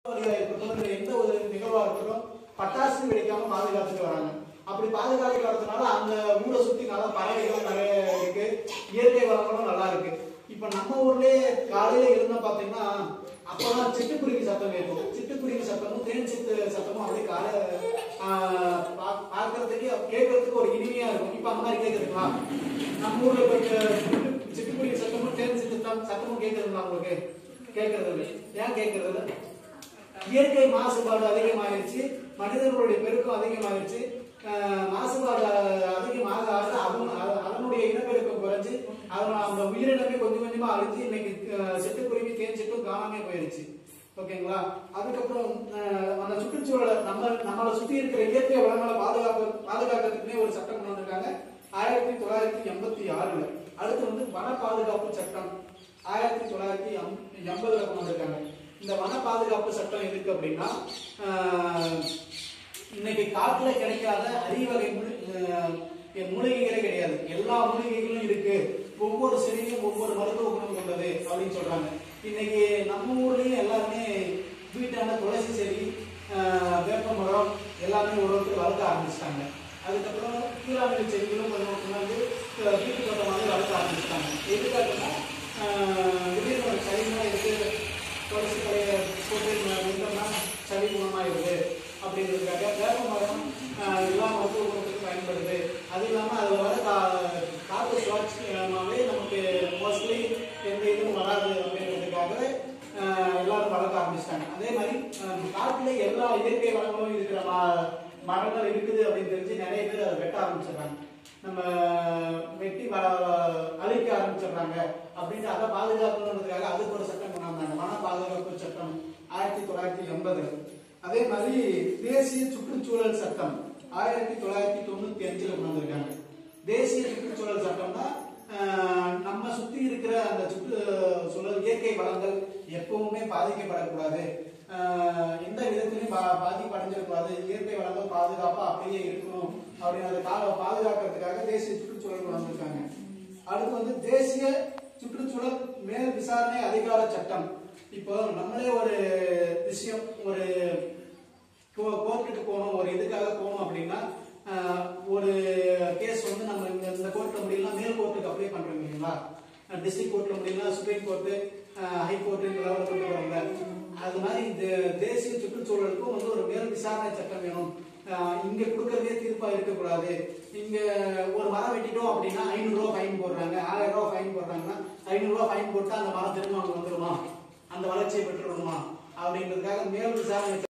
தீபாவளியா இருக்கட்டும் இல்ல எந்த ஒரு நிகழ்வா இருக்கட்டும் பட்டாசு வெடிக்காம பாதுகாத்துட்டு வராங்க அப்படி பாதுகாத்து வரதுனால அந்த ஊரை சுத்தி நல்லா பறவைகள் நிறைய இருக்கு இயற்கை வளங்களும் நல்லா இருக்கு இப்ப நம்ம ஊர்லயே காலையில இருந்தா பாத்தீங்கன்னா அப்பதான் சிட்டுக்குருவி சத்தம் கேட்கும் சிட்டுக்குருவி சத்தமும் தேன் சிட்டு சத்தமும் அப்படியே காலை ஆஹ், பா- பார்க்கறதுக்கு கேட்கறதுக்கு ஒரு இனிமையா இருக்கும் இப்ப அந்த மாதிரி கேக்குதுங்களா நம்ம ஊர்ல இப்ப சிட்டு- சிட்டுக்குருவி சத்தமும் தேன் சிட்டு சத்தம் சத்தமும் கேக்குதுங்களா உங்களுக்கு கேட்கறது இல்லை ஏன் கேட்கறது இல்லை இயற்கை மாசுபாடு அதிகமாயிருச்சு மனிதர்களுடைய பெருக்கம் அதிகமாயிருச்சு அஹ் மாசுபாடு அதிகமாக ஆக அதன் அத- அதனுடைய இனப்பெருக்கம் குறைஞ்சு அதன் அந்த உயிரினமே கொஞ்சம் கொஞ்சமா அழிஞ்சு இன்னைக்கு அஹ், சிட்டுக்குருவி தேன் சிட்டும் காணாமே போயிருச்சு ஓகேங்களா அதுக்கப்புறம் அஹ், அந்த சுற்றுச்சூழலை நம்ம நம்மளை சுத்தி இருக்கிற இயற்கை வளங்களை பாதுகாப்பு பாதுகாக்கிறதுக்குனே ஒரு சட்டம் கொண்டு வந்திருக்காங்க ஆயிரத்தி தொள்ளாயிரத்தி எண்பத்தி ஆறுல அடுத்து வந்து வன பாதுகாப்பு சட்டம் ஆயிரத்தி தொள்ளாயிரத்தி எண்பதுல கொண்டு வந்திருக்காங்க இந்த வன பாதுகாப்பு சட்டம் எதுக்கு அப்படின்னா ஆஹ், இன்னைக்கு காட்டுல கிடைக்காத அரிய வகை மூலி- ஆஹ், மூலிகைகளே கிடையாது எல்லா மூலிகைகளும் இருக்கு ஒவ்வொரு செடியும் ஒவ்வொரு மருத்துவ குணம் கொண்டது அப்படின்னு சொல்றாங்க இன்னைக்கு நம்ம ஊர்லயும் எல்லாருமே வீட்டான துளசி செடி ஆஹ், வேப்ப மரம் எல்லாமே ஒரு ஒருத்தர் வளர்க்க ஆரம்பிச்சிட்டாங்க அதுக்கப்புறம் கீழாநெல்லி செடிகளும் கொஞ்சம் கொஞ்சம் வந்து அஹ், வீட்டு தோட்டமாக வளர்க்க ஆரம்பிச்சிட்டாங்க எதுக்காகன்னா ஆஹ், திடீர்னு ஒரு சளிமா இருக்கு துளசி கலையை போட்டு நின்றோம்னா சளி குணமாயிருது அப்படிங்கிறதுக்காக வேப்ப மரம் ஆஹ், எல்லா மருத்துவ குணத்துக்கும் பயன்படுது அது இல்லாம அதுல வர கா- காற்று சுவாட்சியமாவே நமக்கு மோஸ்ட்லி எந்த இதுவும் வராது அப்படிங்கிறதுக்காக ஆஹ், எல்லாரும் வளர்க்க ஆரம்பிச்சிட்டாங்க அதே மாதிரி ஆஹ், காட்டுல எல்லா இயற்கை வளங்களும் இருக்கிற ம- மரங்கள் இருக்குது அப்படின்னு தெரிஞ்சு நிறைய பேர் அதை வெட்ட ஆரம்பிச்சிடுறாங்க நம்ம வெட்டி வ- அழிக்க ஆரம்பிச்சிடுறாங்க அப்படின்ட்டு அதை பாதுகாக்கணுன்றதுக்காக அதுக்கு ஒரு சட்டம் கொண்டு வந்தாங்க வன பாதுகாப்பு சட்டம் ஆயிரத்தி தொள்ளாயிரத்தி எண்பது அதே மாதிரி தேசிய சுற்றுச்சூழல் சட்டம் ஆயிரத்தி தொள்ளாயிரத்தி தொண்ணூத்தி அஞ்சுல கொண்டு வந்திருக்காங்க தேசிய சுற்றுச்சூழல் சட்டம்னா ஆஹ், நம்ம சுத்தி இருக்கிற அந்த சுற்றுச்சூழல் இயற்கை வளங்கள் எப்பவுமே பாதிக்கப்படக்கூடாது ஆஹ், எந்த விதத்திலையும் பா- பாதிப்பு அடைஞ்சிடக்கூடாது இயற்கை வளங்கள் பாதுகாப்பா அப்படியே இருக்கணும் அப்படின்னு அதை கா- பாதுகாக்கிறதுக்காக தேசிய சுற்றுச்சூழல் கொண்டு வந்திருக்காங்க அடுத்து வந்து தேசிய சுற்றுச்சூழல் மேல் விசாரணை அதிகார சட்டம் இப்போ நம்மளே ஒரு விஷயம் ஒரு கோ- கோர்ட்டுக்கு போகணும் ஒரு இதுக்காக போகணும் அப்படின்னா ஆஹ், ஒரு கேஸ் வந்து நம்ம இந்த இந்த கோர்ட்ல முடியலாம் மேல் கோர்ட்டுக்கு அப்ளை பண்றோம் இல்லைங்களா டிஸ்ட்ரிக்ட் கோர்ட்ல முடியலாம் சுப்ரீம் கோர்ட்டு ஹை கோர்ட்டு இந்த லெவலில் கொண்டு வரோம்ல அது மாதிரி இந்த தேசிய சுற்றுச்சூழலுக்கும் வந்து ஒரு மேல் விசாரணை சட்டம் வேணும் ஆஹ், இங்க கொடுக்கறதே தீர்ப்பா இருக்கக்கூடாது இங்க ஒரு மரம் வெட்டிட்டோம் அப்படின்னா ஐநூறு ரூபாய் ஃபைன் போடுறாங்க ஆயிரம் ரூபாய் ஃபைன் போடுறாங்கன்னா ஐநூறு ரூபாய் ஃபைன் போட்டா அந்த மரம் திரும்ப அங்க வந்துருமா அந்த வளர்ச்சியை பெற்றுடுமா அப்படின்றதுக்காக மேல் விசாரணை